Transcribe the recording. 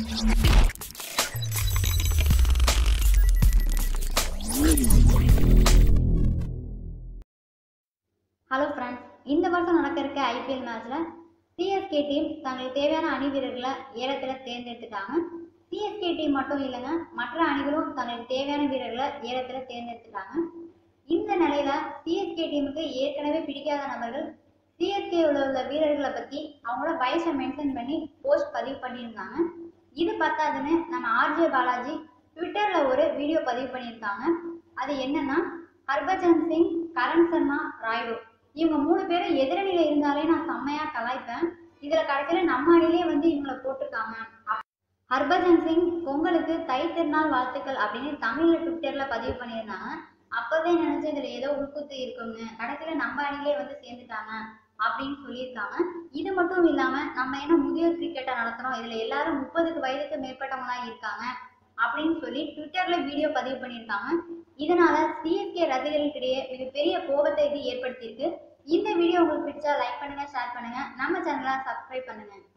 hello friends இந்த வருஷம் நடக்க இருக்க ஐபிஎல் மேட்ச்சில் சிஎஸ்கே டீம் தங்களுக்கு தேவையான அணி வீரர்களை ஏலத்தில் தேர்ந்தெடுத்துட்டாங்க சிஎஸ்கே டீம் மட்டும் இல்லைங்க மற்ற அணிகளும் தங்களுக்கு தேவையான வீரர்களை ஏலத்தில் தேர்ந்தெடுத்துட்டாங்க இந்த நிலையில சிஎஸ்கே டீமுக்கு ஏற்கனவே பிடிக்காத நபர்கள் சிஎஸ்கே உள்ள உள்ள வீரர்களை பற்றி அவங்களோட வயசை மென்ஷன் பண்ணி போஸ்ட் பதிவு பண்ணியிருந்தாங்க இது பத்தாதுன்னு நம்ம ஆர்ஜே பாலாஜி ட்விட்டரில் ஒரு வீடியோ பதிவு பண்ணியிருக்காங்க அது என்னன்னா ஹர்பஜன் சிங் கரண் சர்மா ராய்டு இவங்க மூணு பேரும் எதிரணியில இருந்தாலே நான் செம்மையா கலாய்ப்பேன் இதுல கடைசியில நம்ம அணிலே வந்து இவங்களை போட்டிருக்காங்க அப்- ஹர்பஜன் சிங் பொங்கலுக்கு தை திருநாள் வாழ்த்துக்கள் அப்படின்னு தமிழ்ல ட்விட்டர்ல பதிவு பண்ணியிருந்தாங்க அப்பவே நினைச்சு இதுல ஏதோ உள்குத்து இருக்குங்க கடைசியில நம்ம அணிலே வந்து சேர்ந்துட்டாங்க அப்படின்னு சொல்லியிருக்காங்க இது மட்டும் இல்லாம நம்ம என்ன முதியோர் கிரிக்கெட்டை நடத்துறோம் இதுல எல்லாரும் முப்பதுக்கு வயதுக்கு மேற்பட்டவங்களா இருக்காங்க அப்படின்னு சொல்லி ட்விட்டர்ல வீடியோ பதிவு பண்ணியிருக்காங்க இதனால சிஎஸ்கே ரசிகர்களுக்கிடையே மிகப்பெரிய கோபத்தை இது ஏற்படுத்தியிருக்கு இந்த வீடியோ உங்களுக்கு பிடிச்சா லைக் பண்ணுங்க ஷேர் பண்ணுங்க நம்ம சேனலை சப்ஸ்கிரைப் பண்ணுங்க